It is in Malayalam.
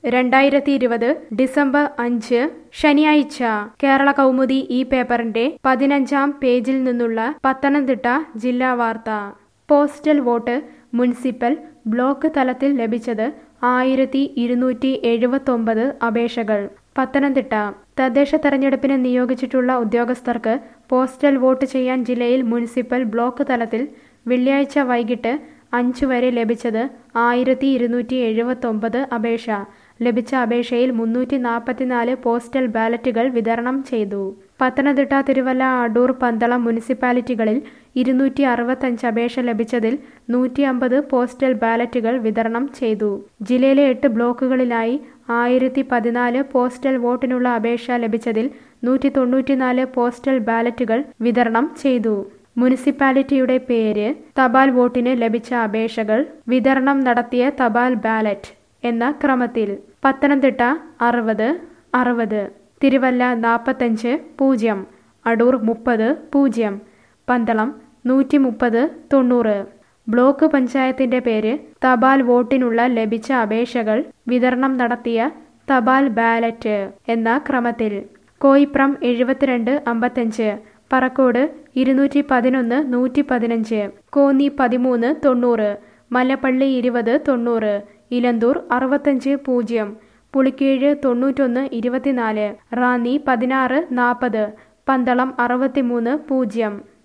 രണ്ടായിരത്തി ഇരുപത് ഡിസംബർ അഞ്ച് ശനിയാഴ്ച കേരള കൗമുദി ഈ പേപ്പറിന്റെ പതിനഞ്ചാം പേജിൽ നിന്നുള്ള പത്തനംതിട്ട ജില്ലാ വാർത്ത പോസ്റ്റൽ വോട്ട് മുനിസിപ്പൽ ബ്ലോക്ക് തലത്തിൽ ലഭിച്ചത് ആയിരത്തി ഇരുന്നൂറ്റി എഴുപത്തൊമ്പത് അപേക്ഷകൾ പത്തനംതിട്ട തദ്ദേശ തെരഞ്ഞെടുപ്പിന് നിയോഗിച്ചിട്ടുള്ള ഉദ്യോഗസ്ഥർക്ക് പോസ്റ്റൽ വോട്ട് ചെയ്യാൻ ജില്ലയിൽ മുനിസിപ്പൽ ബ്ലോക്ക് തലത്തിൽ വെള്ളിയാഴ്ച വൈകിട്ട് അഞ്ചു വരെ ലഭിച്ചത് ആയിരത്തി ഇരുന്നൂറ്റി എഴുപത്തൊമ്പത് അപേക്ഷ ലഭിച്ച അപേക്ഷയിൽ മുന്നൂറ്റി നാൽപ്പത്തിനാല് പോസ്റ്റൽ ബാലറ്റുകൾ വിതരണം ചെയ്തു പത്തനംതിട്ട തിരുവല്ല അടൂർ പന്തളം മുനിസിപ്പാലിറ്റികളിൽ ഇരുന്നൂറ്റി അറുപത്തഞ്ച് അപേക്ഷ ലഭിച്ചതിൽ നൂറ്റി അമ്പത് പോസ്റ്റൽ ബാലറ്റുകൾ വിതരണം ചെയ്തു ജില്ലയിലെ എട്ട് ബ്ലോക്കുകളിലായി ആയിരത്തി പതിനാല് പോസ്റ്റൽ വോട്ടിനുള്ള അപേക്ഷ ലഭിച്ചതിൽ നൂറ്റി തൊണ്ണൂറ്റിനാല് പോസ്റ്റൽ ബാലറ്റുകൾ വിതരണം ചെയ്തു മുനിസിപ്പാലിറ്റിയുടെ പേര് തപാൽ വോട്ടിന് ലഭിച്ച അപേക്ഷകൾ വിതരണം നടത്തിയ തപാൽ ബാലറ്റ് എന്ന ക്രമത്തിൽ പത്തനംതിട്ട അറുപത് അറുപത് തിരുവല്ല നാൽപ്പത്തഞ്ച് പൂജ്യം അടൂർ മുപ്പത് പൂജ്യം പന്തളം നൂറ്റി മുപ്പത് തൊണ്ണൂറ് ബ്ലോക്ക് പഞ്ചായത്തിന്റെ പേര് തപാൽ വോട്ടിനുള്ള ലഭിച്ച അപേക്ഷകൾ വിതരണം നടത്തിയ തപാൽ ബാലറ്റ് എന്ന ക്രമത്തിൽ കോയിപ്രം എഴുപത്തിരണ്ട് അമ്പത്തഞ്ച് പറക്കോട് ഇരുന്നൂറ്റി പതിനൊന്ന് നൂറ്റി പതിനഞ്ച് കോന്നി പതിമൂന്ന് തൊണ്ണൂറ് മലപ്പള്ളി ഇരുപത് തൊണ്ണൂറ് ഇലന്തൂർ അറുപത്തഞ്ച് പൂജ്യം പുളിക്കീഴ് തൊണ്ണൂറ്റൊന്ന് ഇരുപത്തിനാല് റാന്നി പതിനാറ് നാൽപ്പത് പന്തളം അറുപത്തിമൂന്ന് പൂജ്യം